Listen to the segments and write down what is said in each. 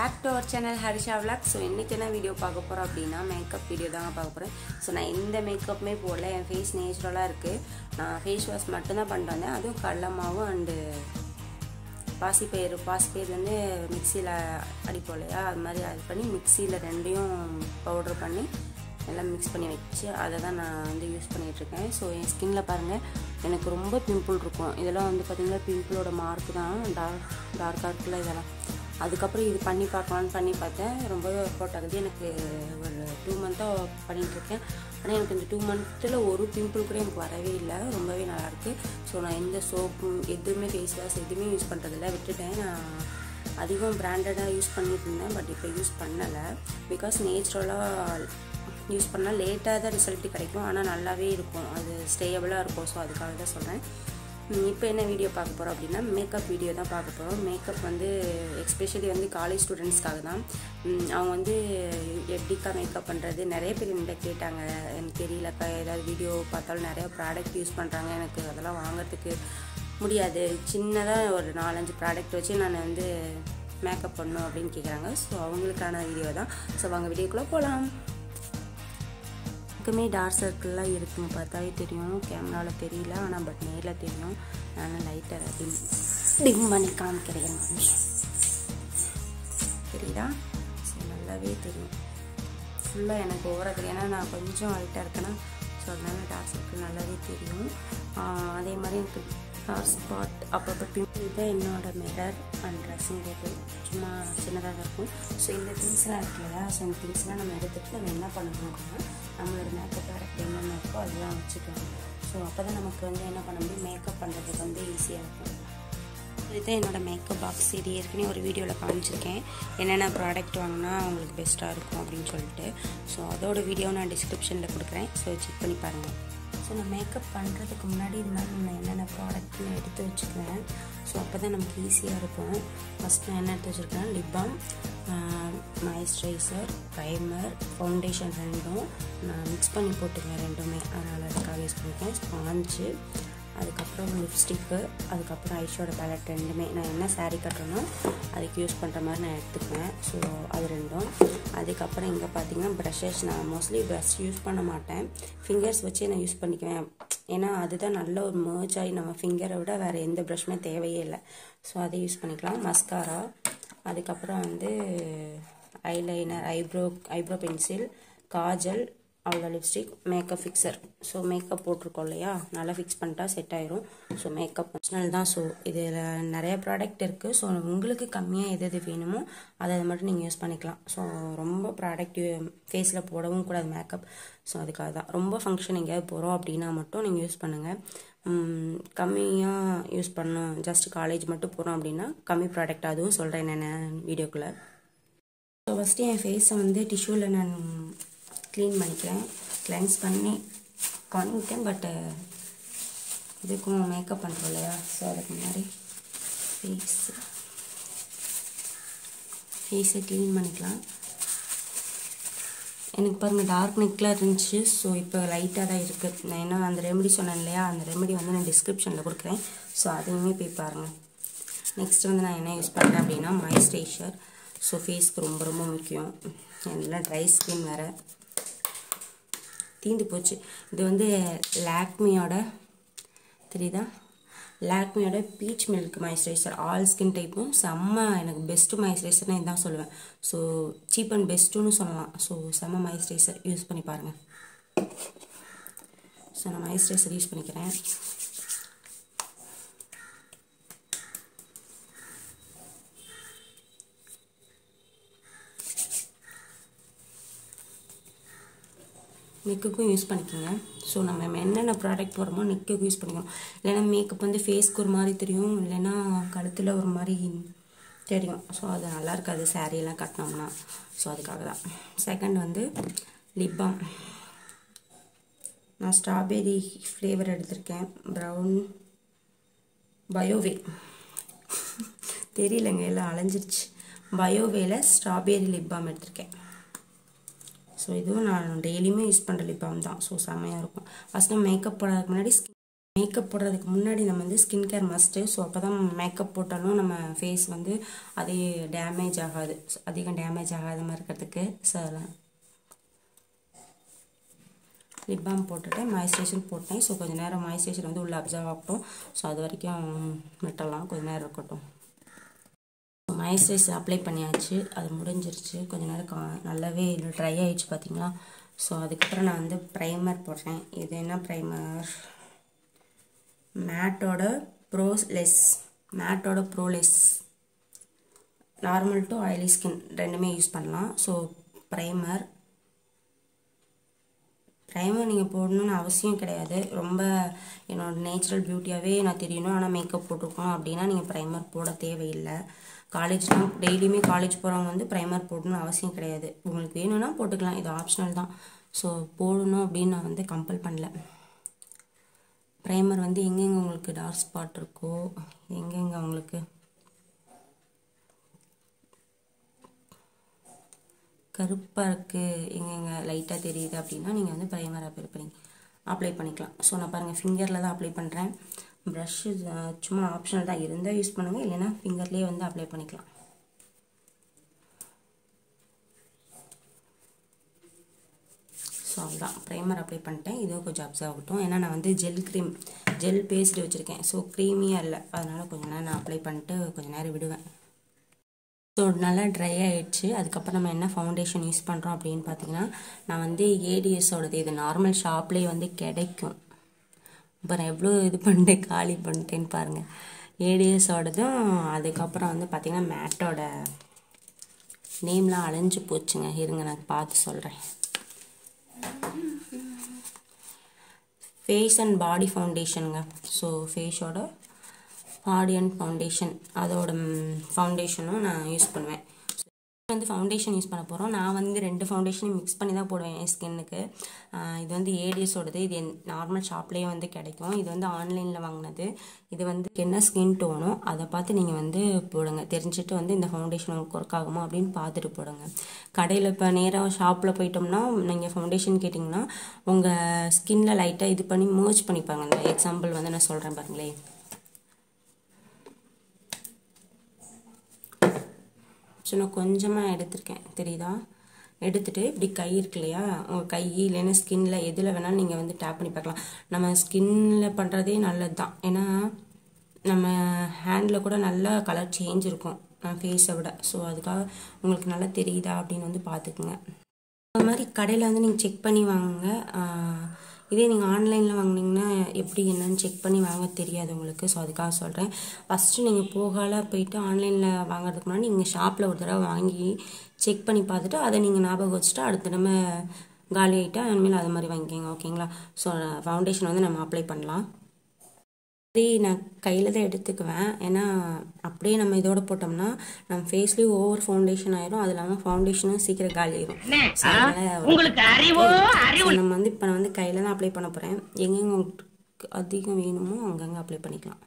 back to our channel Harisha vlog so இன்றைக்கி என்ன video பார்க்க போகிறோம் அப்படின்னா மேக்கப் வீடியோ தாங்க பார்க்க போகிறேன் ஸோ நான் எந்த மேக்கப்புமே போடல என் ஃபேஸ் நேச்சுரலாக இருக்குது நான் ஃபேஸ் வாஷ் மட்டும்தான் பண்ணிட்டு வந்தேன் அதுவும் கடலமாவும் அண்டு பாசிப்பயிறு பாசிப்பயிறு வந்து மிக்சியில் அடிப்போம் இல்லையா அது மாதிரி அது பண்ணி மிக்சியில் ரெண்டையும் பவுடர் பண்ணி எல்லாம் மிக்ஸ் பண்ணி வச்சு அதை தான் நான் வந்து யூஸ் பண்ணிகிட்ருக்கேன் ஸோ என் ஸ்கின்ல பாருங்கள் எனக்கு ரொம்ப பிம்பிள் இருக்கும் இதெல்லாம் வந்து பார்த்திங்கன்னா பிம்பிளோட மார்க் தான் டார்க் டார்க்காக இருக்குல்ல இதெல்லாம் அதுக்கப்புறம் இது பண்ணி பார்க்கலான்னு பண்ணி பார்த்தேன் ரொம்பவே ஒர்க் அவுட் ஆகுது எனக்கு ஒரு டூ மந்த்தாக பண்ணிகிட்ருக்கேன் ஆனால் எனக்கு இந்த டூ மந்த்தில் ஒரு பிம்பிள் கூட எனக்கு வரவே இல்லை ரொம்பவே நல்லாயிருக்கு ஸோ நான் எந்த சோப்பு எதுவுமே ஃபேஸ் வாஷ் எதுவுமே யூஸ் பண்ணுறதில்ல விட்டுட்டேன் நான் அதிகம் பிராண்டடாக யூஸ் பண்ணிட்டு இருந்தேன் பட் இப்போ யூஸ் பண்ணலை பிகாஸ் நேச்சுரலாக யூஸ் பண்ணால் லேட்டாக தான் ரிசல்ட் கிடைக்கும் ஆனால் நல்லாவே இருக்கும் அது ஸ்டேயபிளாக இருக்கும் ஸோ அதுக்காக தான் சொல்கிறேன் இப்போ என்ன வீடியோ பார்க்க போகிறோம் அப்படின்னா மேக்கப் வீடியோ தான் பார்க்க போகிறோம் மேக்கப் வந்து எஸ்பெஷலி வந்து காலேஜ் ஸ்டூடெண்ட்ஸ்க்காக தான் அவங்க வந்து எப்படிக்கா மேக்கப் பண்ணுறது நிறைய பேர் என்கிட்ட கேட்டாங்க எனக்கு தெரியலக்கா ஏதாவது வீடியோ பார்த்தாலும் நிறைய ப்ராடக்ட் யூஸ் பண்ணுறாங்க எனக்கு அதெல்லாம் வாங்கிறதுக்கு முடியாது சின்னதாக ஒரு நாலஞ்சு ப்ராடக்ட் வச்சு நான் வந்து மேக்கப் பண்ணும் அப்படின்னு கேட்குறாங்க ஸோ அவங்களுக்கான வீடியோ தான் ஸோ வாங்க வீடியோக்குள்ளே போகலாம் எனக்குமே டார்க் சர்க்கிள்லாம் இருக்குங்க பார்த்தாவே தெரியும் கேமராவில் தெரியல ஆனால் பட் நேரில் தெரியும் நான் லைட்டரை டிம் டிம் பண்ணி காமிக்கிறேன் நிமிஷம் தெரியுதா ஸோ நல்லாவே தெரியும் ஃபுல்லாக எனக்கு ஓவராக தெரியும் ஏன்னா நான் கொஞ்சம் ஒயிட்டாக இருக்கேன்னா ஸோ அதனால டார்க் சர்க்கிள் நல்லாவே தெரியும் அதே மாதிரி எனக்கு டார்க் ஸ்பாட் அப்பப்போ பிம்பிள் இதுதான் என்னோட மிரர் அண்ட் ட்ரெஸ்ஸிங் டேபிள் சும்மா சின்னதாக தான் இருக்கும் ஸோ இந்த திங்ஸ்லாம் இருக்கு இல்லையா ஸோ இந்த திங்ஸ்லாம் நம்ம எடுத்துகிட்டு நம்ம என்ன பண்ணணும் அப்படின்னா நம்மளோட மேக்கப் ப்ராடக்ட் என்னென்ன இருக்கோ அதெல்லாம் வச்சுக்கலாம் ஸோ அப்போ தான் நமக்கு வந்து என்ன பண்ண முடியும் மேக்கப் பண்ணுறதுக்கு வந்து ஈஸியாக இருக்கும் இதுதான் என்னோடய மேக்கப் பாக்ஸ் இது ஏற்கனவே ஒரு வீடியோவில் காமிச்சிருக்கேன் என்னென்ன ப்ராடக்ட் வாங்கினா அவங்களுக்கு பெஸ்ட்டாக இருக்கும் அப்படின்னு சொல்லிட்டு ஸோ அதோட வீடியோ நான் டிஸ்கிரிப்ஷனில் கொடுக்குறேன் ஸோ செக் பண்ணி பாருங்கள் ஸோ நான் மேக்கப் பண்ணுறதுக்கு முன்னாடி இது மாதிரி நான் என்னென்ன ப்ராடக்ட்னு எடுத்து வச்சுக்குவேன் ஸோ அப்போ தான் நமக்கு ஈஸியாக இருக்கும் ஃபஸ்ட் நான் என்ன எடுத்து வச்சுருக்கேன் lip balm moisturiser primer foundation ரெண்டும் நான் மிக்ஸ் பண்ணி போட்டுருக்கேன் ரெண்டுமே அதனால் அதுக்காக யூஸ் பண்ணியிருக்கேன் ஸ்பாஞ்சு அதுக்கப்புறம் லிப்ஸ்டிக்கு அதுக்கப்புறம் ஐஷோட பேலட் ரெண்டுமே நான் என்ன சாரீ கட்டுறேனோ அதுக்கு யூஸ் பண்ணுற மாதிரி நான் எடுத்துக்குவேன் ஸோ அது ரெண்டும் அதுக்கப்புறம் இங்கே பார்த்தீங்கன்னா ப்ரஷஸ் நான் மோஸ்ட்லி ப்ரஷ் யூஸ் பண்ண மாட்டேன் ஃபிங்கர்ஸ் வச்சு நான் யூஸ் பண்ணிக்குவேன் ஏன்னா அதுதான் நல்ல ஒரு மேர்ஜ் ஆகி நம்ம ஃபிங்கரை விட வேறு எந்த ப்ரஷ்மே தேவையே இல்லை ஸோ அதை யூஸ் பண்ணிக்கலாம் மஸ்காரா அதுக்கப்புறம் வந்து eyeliner eyebrow eyebrow pencil kajal அவ்வளோ lipstick makeup fixer so makeup போட்டிருக்கோம் இல்லையா நல்லா ஃபிக்ஸ் பண்ணிட்டா செட் ஆயிரும் ஸோ மேக்கப் பர்சனல் தான் ஸோ இதில் நிறைய ப்ராடக்ட் இருக்குது ஸோ உங்களுக்கு கம்மியாக எது எது வேணுமோ அதை மட்டும் நீங்கள் யூஸ் பண்ணிக்கலாம் ஸோ ரொம்ப ப்ராடக்ட் ஃபேஸில் போடவும் கூடாது மேக்கப் ஸோ அதுக்காக தான் ரொம்ப ஃபங்க்ஷன் எங்கேயாவது போகிறோம் அப்படின்னா மட்டும் நீங்கள் யூஸ் பண்ணுங்கள் கம்மியாக யூஸ் பண்ணணும் ஜஸ்ட் காலேஜ் மட்டும் போகிறோம் அப்படின்னா கம்மி ப்ராடக்ட் அதுவும் சொல்கிறேன் என்னென்ன வீடியோக்குள்ளே ஸோ ஃபஸ்ட்டு என் ஃபேஸை வந்து டிஷ்யூவில் நான் க்ளீன் பண்ணிக்கிறேன் கிளென்ஸ் பண்ணி பண்ணிட்டேன் பட்டு இதுக்கும் மேக்கப் பண்ணுறோம் இல்லையா ஸோ அதுக்கு முன்னாடி ஃபேஸ் ஃபேஸை க்ளீன் பண்ணிக்கலாம் எனக்கு பாருங்கள் டார்க் நெக்கில் இருந்துச்சு ஸோ இப்போ லைட்டாக தான் இருக்குது நான் என்ன அந்த ரெமெடி சொன்னேன் இல்லையா அந்த ரெமெடி வந்து நான் டிஸ்கிரிப்ஷனில் கொடுக்குறேன் ஸோ அதையுமே போய் பாருங்கள் நெக்ஸ்ட் வந்து நான் என்ன யூஸ் பண்ணுறேன் அப்படின்னா மாய்ஸ்சரைசர் ஸோ ஃபேஸ்க்கு ரொம்ப ரொம்ப முக்கியம் எல்லாம் ட்ரை ஸ்கின் வேறு தீந்து போச்சு இது வந்து லாக்மியோட தெரியுதா லாக்மியோட peach milk moisturiser all skin டைப்பும் செம்ம எனக்கு பெஸ்ட்டு மாய்ஸ்சரைசர்னு இதான் சொல்லுவேன் ஸோ சீப் அண்ட் பெஸ்ட்டுன்னு சொல்லலாம் ஸோ செம்ம மாய்ஸ்சரைசர் யூஸ் பண்ணி பாருங்கள் ஸோ நான் மாய்ஸ்சரைசர் யூஸ் பண்ணிக்கிறேன் நெக்குக்கும் யூஸ் பண்ணிக்கோங்க ஸோ நம்ம என்னென்ன ப்ராடக்ட் போடுறோமோ நெக்குக்கும் யூஸ் பண்ணிக்கணும் இல்லைன்னா மேக்கப் வந்து ஃபேஸ்க்கு ஒரு மாதிரி தெரியும் இல்லைன்னா கழுத்தில் ஒரு மாதிரி தெரியும் ஸோ அது நல்லா இருக்காது சாரியெல்லாம் கட்டினோம்னா ஸோ அதுக்காக தான் செகண்ட் வந்து லிப் பாம் நான் ஸ்ட்ராபெரி ஃப்ளேவர் எடுத்திருக்கேன் ப்ரௌன் பயோவே தெரியலங்க எல்லாம் அலைஞ்சிருச்சு பயோவேல ஸ்ட்ராபெரி லிப் பாம் எடுத்திருக்கேன் ஸோ இதுவும் நான் டெய்லியுமே யூஸ் பண்ணுற லிப் பாம் தான் ஸோ செம்மையாக இருக்கும் ஃபஸ்ட்டு மேக்கப் போடுறதுக்கு முன்னாடி மேக்கப் போடுறதுக்கு முன்னாடி நம்ம வந்து ஸ்கின் கேர் மஸ்ட்டு ஸோ அப்போ தான் மேக்கப் போட்டாலும் நம்ம ஃபேஸ் வந்து அதே டேமேஜ் ஆகாது அதிகம் டேமேஜ் ஆகாத மாதிரி இருக்கிறதுக்கு ஸோ லிப் பாம் போட்டுட்டேன் மாய்ஸ்சரைசர் போட்டேன் ஸோ கொஞ்சம் நேரம் மாய்ஸ்சரைசர் வந்து உள்ளே அப்சர்வ் ஆகட்டும் ஸோ அது வரைக்கும் விட்டலாம் கொஞ்சம் நேரம் இருக்கட்டும் மாய்ஸ்சரைசர் அப்ளை பண்ணியாச்சு அது முடிஞ்சிருச்சு கொஞ்சம் நேரம் கா நல்லாவே ட்ரை ஆயிடுச்சு பார்த்தீங்களா ஸோ அதுக்கப்புறம் நான் வந்து ப்ரைமர் போடுறேன் இது என்ன ப்ரைமர் மேட்டோட ப்ரோலெஸ் மேட்டோட poreless normal to oily skin ரெண்டுமே யூஸ் பண்ணலாம் ஸோ ப்ரைமர் ப்ரைமர் நீங்கள் போடணும்னு அவசியம் கிடையாது ரொம்ப என்னோடய நேச்சுரல் பியூட்டியாகவே நான் தெரியணும் ஆனால் மேக்கப் போட்டிருக்கணும் அப்படின்னா நீங்கள் ப்ரைமர் போட தேவையில்லை காலேஜ்லாம் டெய்லியுமே காலேஜ் போகிறவங்க வந்து ப்ரைமர் போடணும்னு அவசியம் கிடையாது உங்களுக்கு வேணும்னா போட்டுக்கலாம் இது ஆப்ஷனல் தான் ஸோ போடணும் அப்படின்னு நான் வந்து கம்பல் பண்ணல ப்ரைமர் வந்து எங்கெங்கே உங்களுக்கு டார்க் ஸ்பாட் இருக்கோ எங்கெங்கே உங்களுக்கு கருப்பாக இருக்குது எங்கெங்கே லைட்டாக தெரியுது அப்படின்னா நீங்கள் வந்து ப்ரைமர் அப்ளை பண்ணி அப்ளை பண்ணிக்கலாம் ஸோ நான் பாருங்கள் ஃபிங்கரில் தான் அப்ளை பண்ணுறேன் ப்ரஷ்ஷு சும்மா ஆப்ஷனல் தான் இருந்தால் யூஸ் பண்ணுங்கள் இல்லைன்னா ஃபிங்கர்லேயே வந்து அப்ளை பண்ணிக்கலாம் ஸோ அவ்வளோதான் ப்ரைமர் அப்ளை பண்ணிட்டேன் இதுவும் கொஞ்சம் அப்சர்வ் ஆகட்டும் ஏன்னா நான் வந்து ஜெல் க்ரீம் ஜெல் பேஸ்ட் வச்சுருக்கேன் ஸோ க்ரீமியாக இல்லை அதனால் கொஞ்சம் நேரம் நான் அப்ளை பண்ணிட்டு கொஞ்சம் நேரம் விடுவேன் ஸோ நல்லா ட்ரை ஆகிடுச்சு அதுக்கப்புறம் நம்ம என்ன ஃபவுண்டேஷன் யூஸ் பண்ணுறோம் அப்படின்னு பார்த்தீங்கன்னா நான் வந்து ஏடிஎஸோடது இது நார்மல் ஷாப்லேயே வந்து கிடைக்கும் இப்போ நான் எவ்வளோ இது பண்ணிட்டேன் காலி பண்ணிட்டேன்னு பாருங்கள் ஏடிஎஸோடதும் அதுக்கப்புறம் வந்து பார்த்திங்கன்னா மேட்டோட நேம்லாம் அலைஞ்சு போச்சுங்க இருங்க நான் பார்த்து சொல்கிறேன் ஃபேஸ் அண்ட் பாடி ஃபவுண்டேஷனுங்க ஸோ ஃபேஸோட பாடி அண்ட் ஃபவுண்டேஷன் அதோட ஃபவுண்டேஷனும் நான் யூஸ் பண்ணுவேன் வந்து ஃபவுண்டேஷன் யூஸ் பண்ண போகிறோம் நான் வந்து ரெண்டு ஃபவுண்டேஷனையும் மிக்ஸ் பண்ணி தான் போடுவேன் என் ஸ்கின்னுக்கு இது வந்து ஏடிஎஸோடது இது நார்மல் ஷாப்லேயே வந்து கிடைக்கும் இது வந்து ஆன்லைனில் வாங்கினது இது வந்து என்ன ஸ்கின் டோனோ அதை பார்த்து நீங்கள் வந்து போடுங்க தெரிஞ்சுட்டு வந்து இந்த ஃபவுண்டேஷன் உங்களுக்கு ஒர்க் ஆகுமா அப்படின்னு பார்த்துட்டு போடுங்க கடையில் இப்போ நேராக ஷாப்பில் போயிட்டோம்னா நீங்கள் ஃபவுண்டேஷன் கேட்டிங்கன்னா உங்கள் ஸ்கின்ல லைட்டாக இது பண்ணி மர்ச் பண்ணிப்பாங்க இந்த எக்ஸாம்பிள் வந்து நான் சொல்கிறேன் பாருங்களேன் ஸோ நான் கொஞ்சமாக எடுத்திருக்கேன் தெரியுதா எடுத்துகிட்டு இப்படி கை இருக்கு இல்லையா உங்கள் கை இல்லைன்னா ஸ்கின்ல எதில் வேணாலும் நீங்கள் வந்து டேப் பண்ணி பார்க்கலாம் நம்ம ஸ்கின்ல பண்ணுறதே நல்லது தான் ஏன்னா நம்ம ஹேண்டில் கூட நல்ல கலர் சேஞ்ச் இருக்கும் ஃபேஸை விட ஸோ அதுக்காக உங்களுக்கு நல்லா தெரியுதா அப்படின்னு வந்து பார்த்துக்குங்க அது மாதிரி கடையில் வந்து நீங்கள் செக் பண்ணி வாங்குங்க இதே நீங்கள் ஆன்லைனில் வாங்கினீங்கன்னா எப்படி என்னன்னு செக் பண்ணி வாங்க தெரியாது உங்களுக்கு ஸோ அதுக்காக சொல்கிறேன் ஃபஸ்ட்டு நீங்கள் போகால போயிட்டு ஆன்லைனில் வாங்குறதுக்கு முன்னாடி நீங்கள் ஷாப்பில் ஒரு தடவை வாங்கி செக் பண்ணி பார்த்துட்டு அதை நீங்கள் ஞாபகம் வச்சுட்டு அடுத்த நம்ம காலி ஆகிட்டா இனிமேல் அது மாதிரி வாங்கிக்கோங்க ஓகேங்களா ஸோ ஃபவுண்டேஷன் வந்து நம்ம அப்ளை பண்ணலாம் சரி நான் கையில் தான் எடுத்துக்குவேன் ஏன்னா அப்படியே நம்ம இதோட போட்டோம்னா நம்ம ஃபேஸ்லேயும் ஓவர் ஃபவுண்டேஷன் ஆயிரும் அது இல்லாமல் ஃபவுண்டேஷனும் சீக்கிரம் காலி ஆயிரும் உங்களுக்கு அறிவோ அறிவு நம்ம வந்து இப்போ நான் வந்து கையில் தான் அப்ளை பண்ண போகிறேன் எங்கெங்க உங்களுக்கு அதிகம் வேணுமோ அங்கங்கே அப்ளை பண்ணிக்கலாம்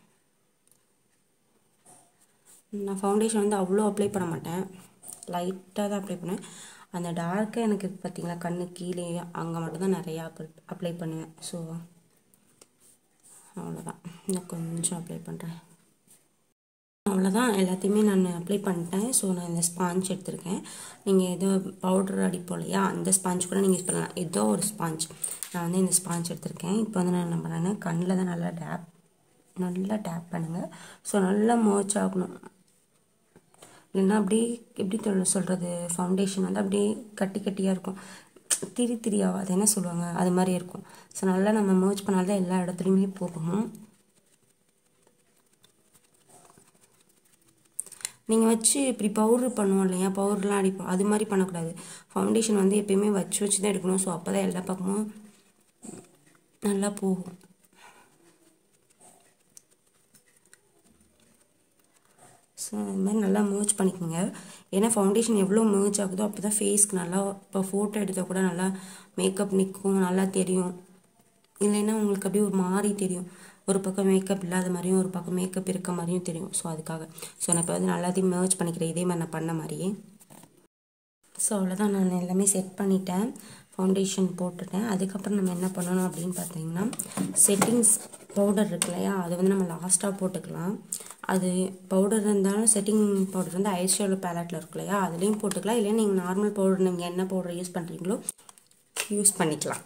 நான் ஃபவுண்டேஷன் வந்து அவ்வளோ அப்ளை பண்ண மாட்டேன் லைட்டாக தான் அப்ளை பண்ணுவேன் அந்த டார்க்காக எனக்கு பார்த்தீங்களா கண்ணு கீழே அங்கே மட்டும்தான் நிறையா அப்ளை பண்ணுவேன் ஸோ அவ்வளோதான் இன்னும் கொஞ்சம் அப்ளை பண்ணுறேன் அவ்வளோதான் எல்லாத்தையுமே நான் அப்ளை பண்ணிட்டேன் ஸோ நான் இந்த ஸ்பாஞ்ச் எடுத்திருக்கேன் நீங்கள் ஏதோ பவுடர் அடிப்போம் இல்லையா அந்த ஸ்பாஞ்ச் கூட நீங்கள் யூஸ் பண்ணலாம் ஏதோ ஒரு ஸ்பாஞ்ச் நான் வந்து இந்த ஸ்பாஞ்ச் எடுத்திருக்கேன் இப்போ வந்து நான் என்ன பண்ணேன்னா கண்ணில் தான் நல்லா டேப் நல்லா டேப் பண்ணுங்கள் ஸோ நல்லா மோச் ஆகணும் இல்லைன்னா அப்படியே எப்படி சொல்கிறது ஃபவுண்டேஷன் வந்து அப்படியே கட்டி கட்டியாக இருக்கும் திரி திரியாக அது என்ன சொல்லுவாங்க அது மாதிரி இருக்கும் ஸோ நல்லா நம்ம மர்ச் பண்ணால்தான் எல்லா இடத்துலையுமே போகணும் நீங்கள் வச்சு இப்படி பவுட்ரு பண்ணுவோம் இல்லையா பவுடர்லாம் அடிப்போம் அது மாதிரி பண்ணக்கூடாது ஃபவுண்டேஷன் வந்து எப்பயுமே வச்சு வச்சு தான் எடுக்கணும் ஸோ அப்போ தான் எல்லா பக்கமும் நல்லா போகும் ஸோ அது மாதிரி நல்லா மேர்ச் பண்ணிக்கோங்க ஏன்னா ஃபவுண்டேஷன் எவ்வளோ மேர்ச் ஆகுதோ அப்போ தான் ஃபேஸ்க்கு நல்லா இப்போ ஃபோட்டோ எடுத்தால் கூட நல்லா மேக்கப் நிற்கும் நல்லா தெரியும் இல்லைன்னா உங்களுக்கு அப்படியே ஒரு மாதிரி தெரியும் ஒரு பக்கம் மேக்கப் இல்லாத மாதிரியும் ஒரு பக்கம் மேக்கப் இருக்க மாதிரியும் தெரியும் ஸோ அதுக்காக ஸோ நான் இப்போ வந்து நல்லாத்தையும் மேர்ச் பண்ணிக்கிறேன் இதே மாதிரி நான் பண்ண மாதிரியே ஸோ அவ்வளோதான் நான் எல்லாமே செட் பண்ணிட்டேன் ஃபவுண்டேஷன் போட்டுட்டேன் அதுக்கப்புறம் நம்ம என்ன பண்ணணும் அப்படின்னு பார்த்தீங்கன்னா செட்டிங்ஸ் பவுடர் இருக்கு இல்லையா அது வந்து நம்ம லாஸ்ட்டாக போட்டுக்கலாம் அது பவுடர் இருந்தாலும் செட்டிங் பவுடர் வந்து ஐஸ் ஷேடோ பேலட்டில் இருக்கு இல்லையா அதுலேயும் போட்டுக்கலாம் இல்லை நீங்கள் நார்மல் பவுடர் நீங்கள் என்ன பவுடர் யூஸ் பண்ணுறீங்களோ யூஸ் பண்ணிக்கலாம்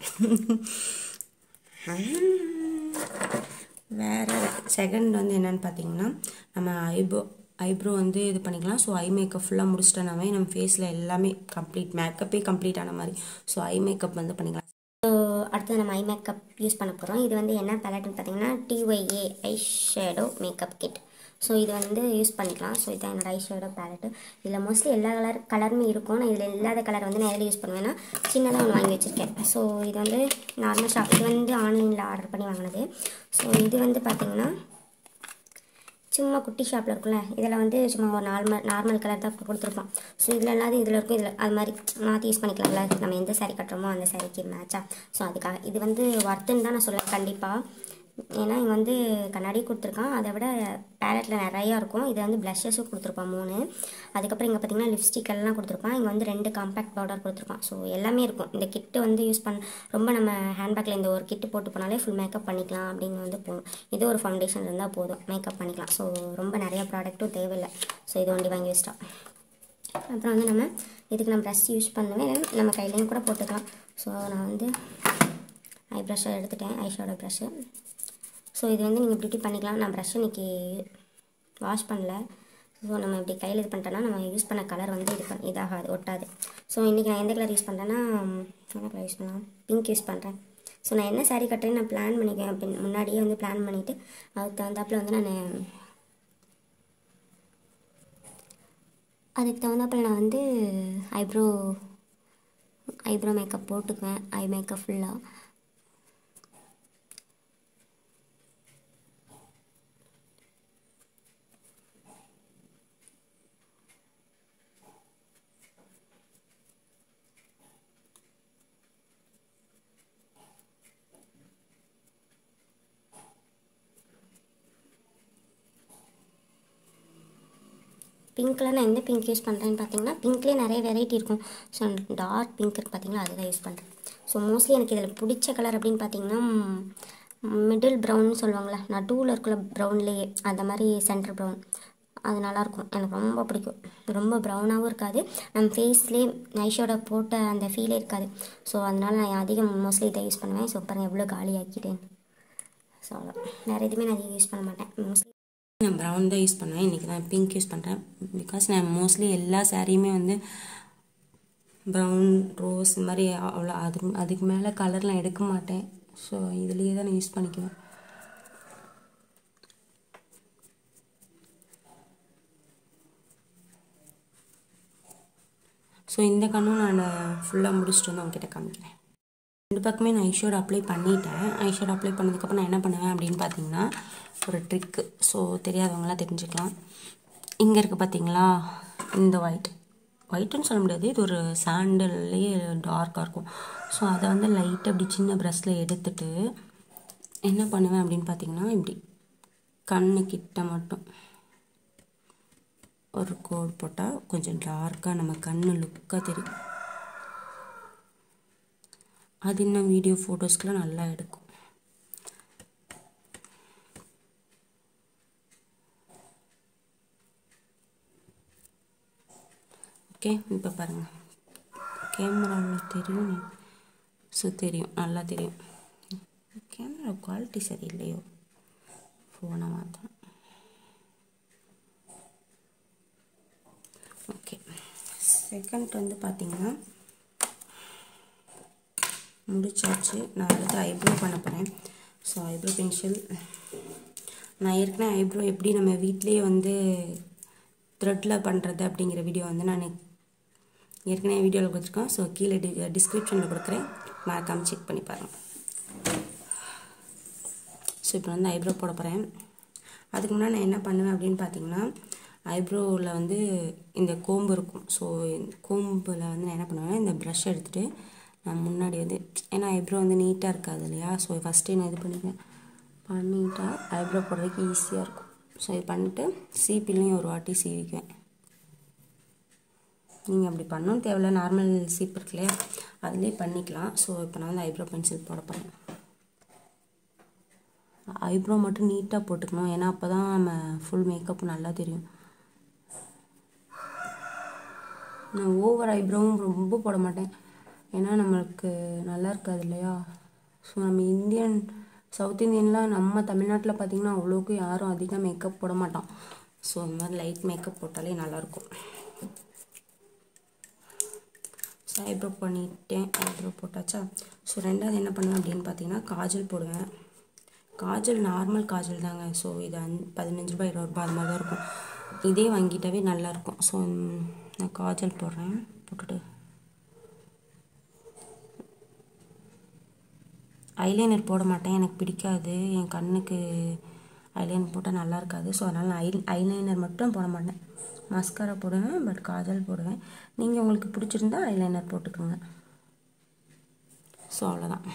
வேறு செகண்ட் வந்து என்னென்னு பார்த்தீங்கன்னா நம்ம ஐப்ரோ ஐப்ரோ வந்து இது பண்ணிக்கலாம் ஸோ ஐ மேக்கப் ஃபுல்லாக முடிச்சிட்டனாவே நம்ம ஃபேஸில் எல்லாமே கம்ப்ளீட் மேக்கப்பே கம்ப்ளீட் ஆன மாதிரி ஸோ ஐ மேக்கப் வந்து பண்ணிக்கலாம் ஸோ அடுத்தது நம்ம ஐ மேக்கப் யூஸ் பண்ண போகிறோம் இது வந்து என்ன பேலட்னு பார்த்தீங்கன்னா DYA eye shadow makeup kit so இது வந்து யூஸ் பண்ணிக்கலாம் ஸோ இதான் என்னோட ஐ ஷேடோ பேலட்டு இதில் மோஸ்ட்லி எல்லா கலர் கலருமே இருக்கும் நான் இதில் இல்லாத கலர் வந்து நான் எதில் யூஸ் பண்ணுவேன்னா சின்னதாக ஒன்று வாங்கி வச்சுருக்கேன் ஸோ இது வந்து நார்மல் ஷாப் இது வந்து ஆன்லைனில் ஆர்டர் பண்ணி வாங்கினது ஸோ இது வந்து பார்த்தீங்கன்னா சும்மா குட்டி ஷாப்பில் இருக்கும்ல இதில் வந்து சும்மா ஒரு நார்மல் நார்மல் கலர் தான் கொடுத்துருப்போம் ஸோ இதில் இல்லாத இதில் இருக்கும் இதில் அது மாதிரி மாற்றி யூஸ் பண்ணிக்கலாம்ல நம்ம எந்த saree கட்டுறோமோ அந்த சாரிக்கு மேட்சா ஸோ அதுக்காக இது வந்து ஒர்த்துன்னு தான் நான் சொல்லுவேன் கண்டிப்பாக ஏன்னா இங்கே வந்து கண்ணாடி கொடுத்துருக்கான் அதை விட பேலட்டில் நிறையா இருக்கும் இது வந்து ப்ளஷஸும் கொடுத்துருப்பான் மூணு அதுக்கப்புறம் இங்கே பார்த்தீங்கன்னா லிப்ஸ்டிக் எல்லாம் கொடுத்துருப்பான் இங்கே வந்து ரெண்டு காம்பேக்ட் பவுடர் கொடுத்துருப்பான் ஸோ எல்லாமே இருக்கும் இந்த கிட்டு வந்து யூஸ் பண்ண ரொம்ப நம்ம ஹேண்ட்பேக்கில் இந்த ஒரு கிட்டு போட்டு போனாலே ஃபுல் மேக்கப் பண்ணிக்கலாம் அப்படின்னு வந்து போகணும் இது ஒரு ஃபவுண்டேஷன் இருந்தால் போதும் மேக்கப் பண்ணிக்கலாம் ஸோ ரொம்ப நிறைய ப்ராடக்ட்டும் தேவையில்லை ஸோ இது ஒண்டி வாங்கி வச்சிட்டோம் அப்புறம் வந்து நம்ம இதுக்கு நான் ப்ரஷ் யூஸ் பண்ணுவேன் நம்ம கையிலையும் கூட போட்டுக்கலாம் ஸோ நான் வந்து ஐ ப்ரஷ்ஷை எடுத்துட்டேன் ஐ ஷேடோ ப்ரஷ்ஷு ஸோ இது வந்து நீங்கள் இப்படி பண்ணிக்கலாம் நான் ப்ரஷ் இன்னைக்கு வாஷ் பண்ணல ஸோ நம்ம இப்படி கையில் இது பண்ணிட்டோன்னா நம்ம யூஸ் பண்ண கலர் வந்து இது பண்ண இதாகாது ஒட்டாது ஸோ இன்றைக்கி நான் எந்த கலர் யூஸ் பண்ணுறேன்னா என்ன கலர் யூஸ் பண்ணலாம் பிங்க் யூஸ் பண்ணுறேன் ஸோ நான் என்ன saree கட்டுறேன்னு நான் பிளான் பண்ணிக்குவேன் அப்படின்னு முன்னாடியே வந்து பிளான் பண்ணிவிட்டு அதுக்கு தகுந்தாப்பில் வந்து நான் அதுக்கு தகுந்தாப்பில் நான் வந்து ஐப்ரோ ஐப்ரோ மேக்கப் போட்டுக்குவேன் ஐ மேக்கப் ஃபுல்லாக பிங்க்கில் நான் எந்த பிங்க் யூஸ் பண்ணுறேன்னு பார்த்தீங்கன்னா பிங்க்லேயே நிறைய வெரைட்டி இருக்கும் ஸோ டார்க் பிங்க் இருக்குது பார்த்தீங்களா அதுதான் யூஸ் பண்ணுறேன் ஸோ மோஸ்ட்லி எனக்கு இதில் பிடிச்ச கலர் அப்படின்னு பார்த்தீங்கன்னா மிடில் ப்ரௌன்னு சொல்லுவாங்கள்ல நடுவில் இருக்கிற ப்ரௌன்லேயே அந்த மாதிரி சென்டர் ப்ரௌன் அது நல்லாயிருக்கும் எனக்கு ரொம்ப பிடிக்கும் ரொம்ப ப்ரௌனாகவும் இருக்காது நம்ம ஃபேஸ்லேயே நைஷோட போட்ட அந்த ஃபீலே இருக்காது ஸோ அதனால் நான் அதிகம் மோஸ்ட்லி இதை யூஸ் பண்ணுவேன் ஸோ பாருங்கள் எவ்வளோ காலி ஆக்கிட்டேன் ஸோ அவ்வளோ வேறு எதுவுமே நான் அதிகம் யூஸ் பண்ண மாட்டேன் மோஸ்ட்லி நான் ப்ரௌன் தான் யூஸ் பண்ணேன் இன்றைக்கி தான் பிங்க் யூஸ் பண்ணுறேன் பிகாஸ் நான் மோஸ்ட்லி எல்லா சாரியுமே வந்து ப்ரௌன் ரோஸ் இந்த மாதிரி அவ்வளோ அதுக்கு அதுக்கு மேலே கலர்லாம் எடுக்க மாட்டேன் ஸோ இதுலேயே தான் நான் யூஸ் பண்ணிக்குவேன் ஸோ இந்த கண்ணும் நான் ஃபுல்லாக முடிச்சுட்டு வந்து அவங்ககிட்ட காமிக்கிறேன் ரெண்டு பக்கமே நான் ஐஷோட அப்ளை பண்ணிட்டேன் ஐஷோட அப்ளை பண்ணதுக்கப்புறம் நான் என்ன பண்ணுவேன் அப்படின்னு பார்த்தீங்கன்னா ஒரு ட்ரிக்கு ஸோ தெரியாதவங்களாம் தெரிஞ்சுக்கலாம் இங்கே இருக்குது பார்த்தீங்களா இந்த ஒயிட் ஒயிட்டுன்னு சொல்ல முடியாது இது ஒரு சாண்டல்லையே டார்க்காக இருக்கும் ஸோ அதை வந்து லைட்டாக அப்படி சின்ன ப்ரஷ்ல எடுத்துட்டு என்ன பண்ணுவேன் அப்படின்னு பார்த்தீங்கன்னா இப்படி கண்ணு கிட்ட மட்டும் ஒரு கோடு போட்டால் கொஞ்சம் டார்க்காக நம்ம கண்ணு லுக்காக தெரியும் அது இன்னும் வீடியோ ஃபோட்டோஸ்க்கெலாம் நல்லா எடுக்கும் ஓகே இப்போ பாருங்கள் கேமராவில் தெரியும் ஸோ தெரியும் நல்லா தெரியும் கேமரா குவாலிட்டி சரியில்லையோ ஃபோனை மாற்றணும் ஓகே செகண்ட் வந்து பார்த்தீங்கன்னா முடிச்சாச்சு நான் அடுத்து ஐப்ரோ பண்ண போகிறேன் ஸோ ஐப்ரோ பென்சில் நான் ஏற்கனவே ஐப்ரோ எப்படி நம்ம வீட்லேயே வந்து த்ரெட்டில் பண்ணுறது அப்படிங்கிற வீடியோ வந்து நான் ஏற்கனவே வீடியோவில் கொடுத்துருக்கோம் ஸோ கீழே டி டிஸ்கிரிப்ஷனில் கொடுக்குறேன் மறக்காமல் செக் பண்ணி பாருங்கள் ஸோ இப்போ வந்து ஐப்ரோ போட போகிறேன் அதுக்கு முன்னாடி நான் என்ன பண்ணுவேன் அப்படின்னு பார்த்தீங்கன்னா ஐப்ரோவில் வந்து இந்த கோம்பு இருக்கும் ஸோ கோம்பில் வந்து நான் என்ன பண்ணுவேன் இந்த ப்ரஷ் எடுத்துகிட்டு நான் முன்னாடி வந்து ஏன்னா ஐப்ரோ வந்து நீட்டாக இருக்காது இல்லையா ஸோ ஃபஸ்ட்டே நான் இது பண்ணிக்குவேன் பண்ணிட்டா ஐப்ரோ போடுறதுக்கு ஈஸியாக இருக்கும் ஸோ இது பண்ணிட்டு சீப்பிலையும் ஒரு வாட்டி சீவிக்குவேன் நீங்கள் அப்படி பண்ணணும் தேவையில்ல நார்மல் சீப் இருக்கு இல்லையா அதுலேயே பண்ணிக்கலாம் ஸோ இப்போ நான் வந்து ஐப்ரோ பென்சில் போட போகிறேன் ஐப்ரோ மட்டும் நீட்டாக போட்டுக்கணும் ஏன்னா அப்போ தான் நம்ம ஃபுல் மேக்கப் நல்லா தெரியும் நான் ஓவர் ஐப்ரோவும் ரொம்ப போட மாட்டேன் ஏன்னா நம்மளுக்கு நல்லா இருக்காது இல்லையா ஸோ நம்ம இந்தியன் சவுத் இந்தியன்லாம் நம்ம தமிழ்நாட்டில் பார்த்திங்கன்னா அவ்வளோக்கு யாரும் அதிகம் மேக்கப் போட மாட்டோம் ஸோ இந்த மாதிரி லைட் மேக்கப் போட்டாலே நல்லாயிருக்கும் ஸோ ஐப்ரோ பண்ணிட்டேன் ஐப்ரோ போட்டாச்சா ஸோ ரெண்டாவது என்ன பண்ணுவேன் அப்படின்னு பார்த்தீங்கன்னா காஜல் போடுவேன் காஜல் நார்மல் காஜல் தாங்க ஸோ இது அந் பதினஞ்சு ரூபாய் இருபது ரூபாய் அது மாதிரி தான் இருக்கும் இதே வாங்கிட்டாவே நல்லாயிருக்கும் ஸோ நான் காஜல் போடுறேன் போட்டுட்டு ஐலைனர் போட மாட்டேன் எனக்கு பிடிக்காது என் கண்ணுக்கு ஐலைனர் போட்டால் நல்லா இருக்காது ஸோ அதனால் நான் ஐ ஐலைனர் மட்டும் போட மாட்டேன் மஸ்காரா போடுவேன் பட் காஜல் போடுவேன் நீங்கள் உங்களுக்கு பிடிச்சிருந்தா ஐலைனர் போட்டுக்கோங்க ஸோ அவ்வளோதான்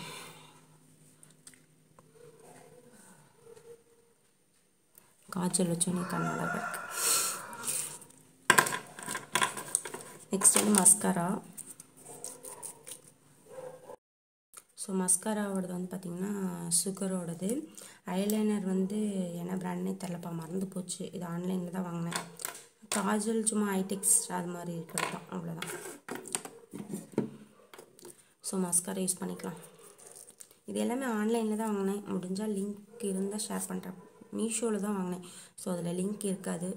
காய்ச்சல் வச்சோன்னே கண் அழகாக இருக்கு நெக்ஸ்ட் வந்து மஸ்காரா ஸோ மஸ்காராவோடது வந்து பார்த்திங்கன்னா சுகரோடது ஐலைனர் வந்து என்ன பிராண்ட்னே தெரிலப்பா மறந்து போச்சு இது ஆன்லைனில் தான் வாங்கினேன் காஜல் சும்மா ஐடெக்ஸ் அது மாதிரி இருக்கிறது தான் அவ்வளோதான் ஸோ மஸ்காரா யூஸ் பண்ணிக்கலாம் இது எல்லாமே ஆன்லைனில் தான் வாங்கினேன் முடிஞ்சால் லிங்க் இருந்தால் ஷேர் பண்ணுறேன் மீஷோவில் தான் வாங்கினேன் ஸோ அதில் லிங்க் இருக்காது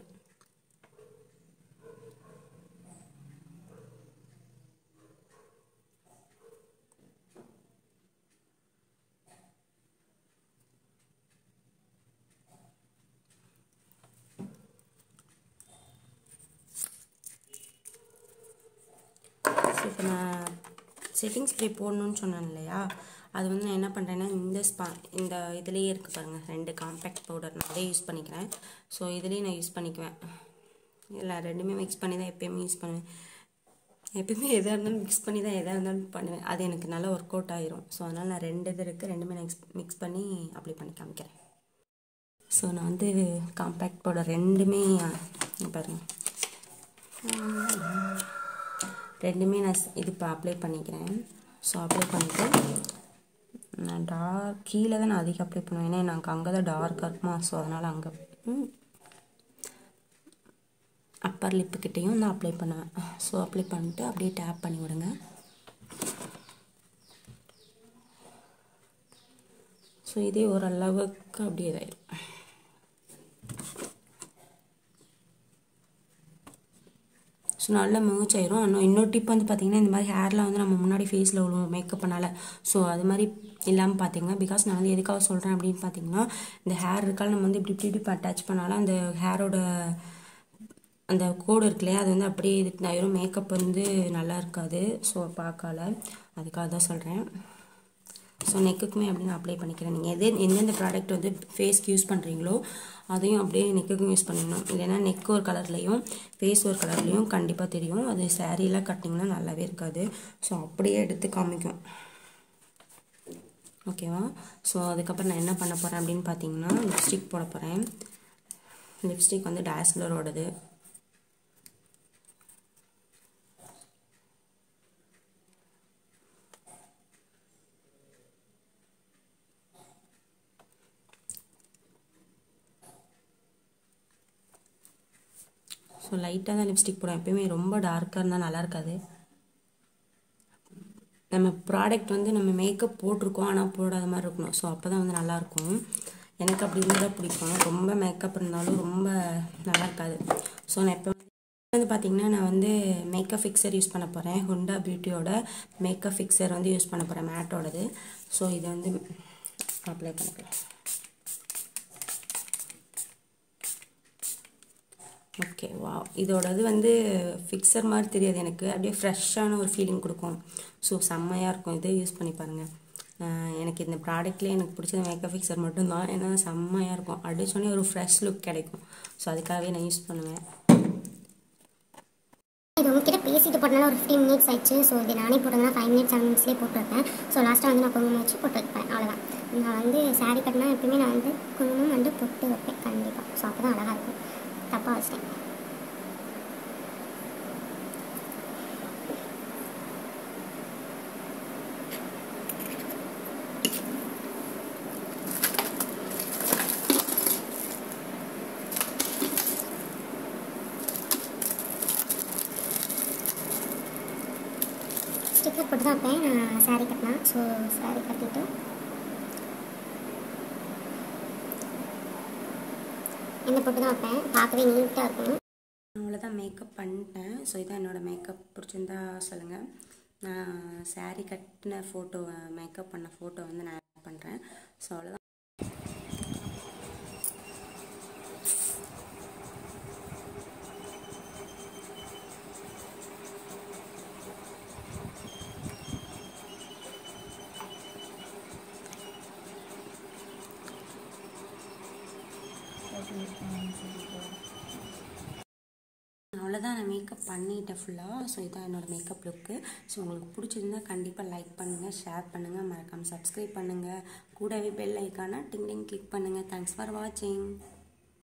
ஸோ இப்போ நான் செட்டிங் ஸ்ப்ரே போடணும்னு சொன்னேன் இல்லையா அது வந்து நான் என்ன பண்ணுறேன்னா இந்த ஸ்பா இந்த இதுலேயே இருக்குது பாருங்கள் ரெண்டு காம்பேக்ட் பவுடர் நான் அதே யூஸ் பண்ணிக்கிறேன் ஸோ இதுலேயே நான் யூஸ் பண்ணிக்குவேன் இல்லை ரெண்டுமே மிக்ஸ் பண்ணி தான் எப்பயுமே யூஸ் பண்ணுவேன் எப்பயுமே எதாக இருந்தாலும் மிக்ஸ் பண்ணி தான் எதாக இருந்தாலும் பண்ணுவேன் அது எனக்கு நல்லா ஒர்க் அவுட் ஆயிரும் ஸோ அதனால் நான் ரெண்டு இது இருக்குது ரெண்டுமே நான் மிக்ஸ் பண்ணி அப்ளை பண்ணி காமிக்கிறேன் ஸோ நான் வந்து காம்பேக்ட் பவுடர் ரெண்டுமே இங்க பாருங்க ரெண்டுமே நான் இது இப்போ அப்ளை பண்ணிக்கிறேன் ஸோ அப்ளை பண்ணிவிட்டு நான் டார்க் கீழே தான் நான் அதிகம் அப்ளை பண்ணுவேன் ஏன்னா எனக்கு அங்கே தான் டார்க்காக இருக்குமா ஸோ அதனால் அங்கே அப்பர் லிப்புக்கிட்டேயும் நான் அப்ளை பண்ணுவேன் ஸோ அப்ளை பண்ணிட்டு அப்படியே டேப் பண்ணி விடுங்க ஸோ இதே ஓரளவுக்கு அப்படியே இதாயிடும் ஸோ நல்லா மேட்ச் ஆயிரும் ஆனால் இன்னொரு டிப் வந்து பார்த்திங்கன்னா இந்த மாதிரி ஹேர்லாம் வந்து நம்ம முன்னாடி ஃபேஸில் விழுவோம் மேக்கப் பண்ணால ஸோ அது மாதிரி இல்லாமல் பார்த்தீங்கன்னா பிகாஸ் நான் வந்து எதுக்காக சொல்கிறேன் அப்படின்னு பார்த்தீங்கன்னா இந்த ஹேர் இருக்கால் நம்ம வந்து இப்படி இப்படி இப்படி அட்டாச் பண்ணாலும் அந்த ஹேரோட அந்த கோடு இருக்கு இல்லையா அது வந்து அப்படியே இதுக்கு ஆயிரும் மேக்கப் வந்து நல்லா இருக்காது ஸோ பார்க்கல அதுக்காக தான் சொல்கிறேன் ஸோ நெக்குக்குமே அப்படி நான் அப்ளை பண்ணிக்கிறேன் நீங்கள் எது எந்தெந்த ப்ராடக்ட் வந்து ஃபேஸ்க்கு யூஸ் பண்ணுறீங்களோ அதையும் அப்படியே நெக்குக்கும் யூஸ் பண்ணிடணும் இல்லைன்னா நெக் ஒரு கலர்லேயும் ஃபேஸ் ஒரு கலர்லேயும் கண்டிப்பாக தெரியும் அது சேரீலாம் கட்டிங்கன்னா நல்லாவே இருக்காது ஸோ அப்படியே எடுத்து காமிக்கும் ஓகேவா ஸோ அதுக்கப்புறம் நான் என்ன பண்ண போகிறேன் அப்படின்னு பார்த்தீங்கன்னா லிப்ஸ்டிக் போட போகிறேன் லிப்ஸ்டிக் வந்து டேஸ்லரோடது ஸோ லைட்டாக தான் லிப்ஸ்டிக் போடுவேன் எப்பயுமே ரொம்ப டார்க்காக இருந்தால் நல்லா இருக்காது நம்ம ப்ராடக்ட் வந்து நம்ம மேக்கப் போட்டிருக்கோம் ஆனால் போடாத மாதிரி இருக்கணும் ஸோ அப்போ தான் வந்து நல்லாயிருக்கும் எனக்கு அப்படி இருந்தால் பிடிக்கும் ரொம்ப மேக்கப் இருந்தாலும் ரொம்ப நல்லா இருக்காது ஸோ நான் இப்போ வந்து பார்த்திங்கன்னா நான் வந்து மேக்கப் ஃபிக்சர் யூஸ் பண்ண போகிறேன் ஹுண்டா பியூட்டியோட மேக்கப் ஃபிக்சர் வந்து யூஸ் பண்ண போகிறேன் மேட்டோடது ஸோ இதை வந்து அப்ளை பண்ணிக்கலாம் ஓகே வா இதோடது வந்து ஃபிக்சர் மாதிரி தெரியாது எனக்கு அப்படியே ஃப்ரெஷ்ஷான ஒரு ஃபீலிங் கொடுக்கும் ஸோ செம்மையாக இருக்கும் இதை யூஸ் பண்ணி பாருங்கள் எனக்கு இந்த ப்ராடக்ட்லேயே எனக்கு பிடிச்சது மேக்கப் ஃபிக்சர் மட்டும்தான் ஏன்னா செம்மையாக இருக்கும் அடிச்சோடனே ஒரு ஃப்ரெஷ் லுக் கிடைக்கும் ஸோ அதுக்காகவே நான் யூஸ் பண்ணுவேன் இது உங்ககிட்ட பேசிட்டு போட்டனால ஒரு ஃபிஃப்டீன் மினிட்ஸ் ஆயிடுச்சு ஸோ இது நானே போட்டதுனா ஃபைவ் மினிட்ஸ் செவன் மினிட்ஸ்லேயே போட்டு வைப்பேன் ஸோ லாஸ்ட்டாக வந்து நான் குங்குமம் வச்சு போட்டு வைப்பேன் அவ்வளோதான் நான் வந்து சாரீ கட்டினா எப்பயுமே நான் வந்து குங்குமம் வந்து பொட்டு வைப்பேன் கண்டிப்பாக ஸோ அப்போ தான் அழகாக இருக்கும் தப்பாக வச்சிட்டேன் ஸ்டிக்கர் போட்டு தான் வைப்பேன் நான் saree கட்டினா ஸோ saree கட்டிட்டு எண்ணெய் போட்டு தான் வைப்பேன் பார்க்கவே நீட்டாக இருக்கணும் அவ்வளோதான் மேக்கப் பண்ணிட்டேன் ஸோ இதான் என்னோடய மேக்கப் பிடிச்சிருந்தா சொல்லுங்கள் நான் saree கட்டின ஃபோட்டோ மேக்கப் பண்ண ஃபோட்டோ வந்து நான் ஆட் பண்ணுறேன் ஸோ அவ்வளோதான் அவ்வளோதான் நான் மேக்கப் பண்ணிட்டேன் ஃபுல்லாக ஸோ இதான் என்னோடய மேக்கப் லுக்கு ஸோ உங்களுக்கு பிடிச்சிருந்தா கண்டிப்பாக லைக் பண்ணுங்கள் ஷேர் பண்ணுங்கள் மறக்காமல் சப்ஸ்கிரைப் பண்ணுங்கள் கூடவே பெல் ஐக்கான டிங் டிங் கிளிக் பண்ணுங்கள் தேங்க்ஸ் ஃபார் வாட்சிங்